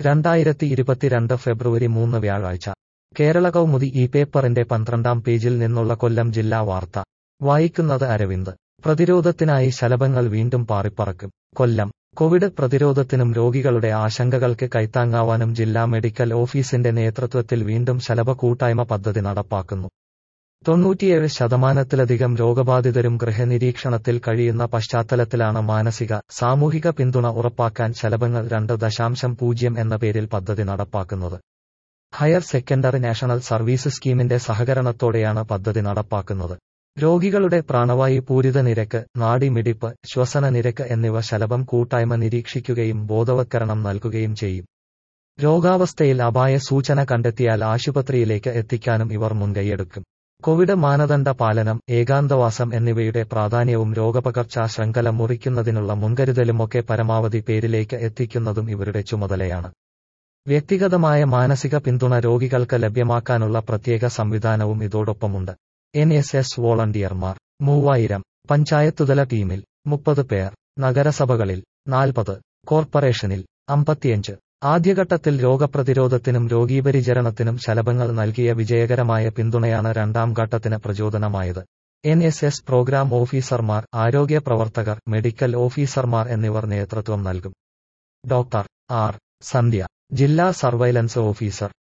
രണ്ടായിരത്തി ഇരുപത്തിരണ്ട് ഫെബ്രുവരി മൂന്ന് വ്യാഴാഴ്ച കേരള കൗമുദി ഈ പേപ്പറിന്റെ പന്ത്രണ്ടാം പേജിൽ നിന്നുള്ള കൊല്ലം ജില്ലാ വാർത്ത വായിക്കുന്നത് അരവിന്ദ് പ്രതിരോധത്തിനായി ശലഭങ്ങൾ വീണ്ടും പാറിപ്പറക്കും കൊല്ലം കോവിഡ് പ്രതിരോധത്തിനും രോഗികളുടെ ആശങ്കകൾക്ക് കൈത്താങ്ങാവാനും ജില്ലാ മെഡിക്കൽ ഓഫീസിന്റെ നേതൃത്വത്തിൽ വീണ്ടും ശലഭ കൂട്ടായ്മ പദ്ധതി നടപ്പാക്കുന്നു തൊണ്ണൂറ്റിയേഴ് ശതമാനത്തിലധികം രോഗബാധിതരും ഗൃഹനിരീക്ഷണത്തിൽ കഴിയുന്ന പശ്ചാത്തലത്തിലാണ് മാനസിക സാമൂഹിക പിന്തുണ ഉറപ്പാക്കാൻ ശലഭങ്ങൾ രണ്ട് ദശാംശം പൂജ്യം എന്ന പേരിൽ പദ്ധതി നടപ്പാക്കുന്നത് ഹയർ സെക്കൻഡറി നാഷണൽ സർവീസ് സ്കീമിന്റെ സഹകരണത്തോടെയാണ് പദ്ധതി നടപ്പാക്കുന്നത് രോഗികളുടെ പ്രാണവായു പൂരിത നിരക്ക് നാഡിമിടിപ്പ് ശ്വസന നിരക്ക് എന്നിവ ശലഭം കൂട്ടായ്മ നിരീക്ഷിക്കുകയും ബോധവത്കരണം നൽകുകയും ചെയ്യും രോഗാവസ്ഥയിൽ അപായ സൂചന കണ്ടെത്തിയാൽ ആശുപത്രിയിലേക്ക് എത്തിക്കാനും ഇവർ മുൻകൈയെടുക്കും കോവിഡ് മാനദണ്ഡ പാലനം ഏകാന്തവാസം എന്നിവയുടെ പ്രാധാന്യവും രോഗപകർച്ചാ ശൃംഖല മുറിക്കുന്നതിനുള്ള മുൻകരുതലുമൊക്കെ പരമാവധി പേരിലേക്ക് എത്തിക്കുന്നതും ഇവരുടെ ചുമതലയാണ് വ്യക്തിഗതമായ മാനസിക പിന്തുണ രോഗികൾക്ക് ലഭ്യമാക്കാനുള്ള പ്രത്യേക സംവിധാനവും ഇതോടൊപ്പമുണ്ട് എൻ എസ് എസ് വോളണ്ടിയർമാർ മൂവായിരം പഞ്ചായത്തുതല ടീമിൽ മുപ്പത് പേർ നഗരസഭകളിൽ നാൽപ്പത് കോർപ്പറേഷനിൽ അമ്പത്തിയഞ്ച് ആദ്യഘട്ടത്തിൽ രോഗപ്രതിരോധത്തിനും രോഗീപരിചരണത്തിനും ശലഭങ്ങൾ നൽകിയ വിജയകരമായ പിന്തുണയാണ് രണ്ടാം ഘട്ടത്തിന് പ്രചോദനമായത് എൻ എസ് എസ് പ്രോഗ്രാം ഓഫീസർമാർ ആരോഗ്യ പ്രവർത്തകർ മെഡിക്കൽ ഓഫീസർമാർ എന്നിവർ നേതൃത്വം നൽകും ഡോക്ടർ ആർ സന്ധ്യ ജില്ലാ സർവൈലൻസ് ഓഫീസർ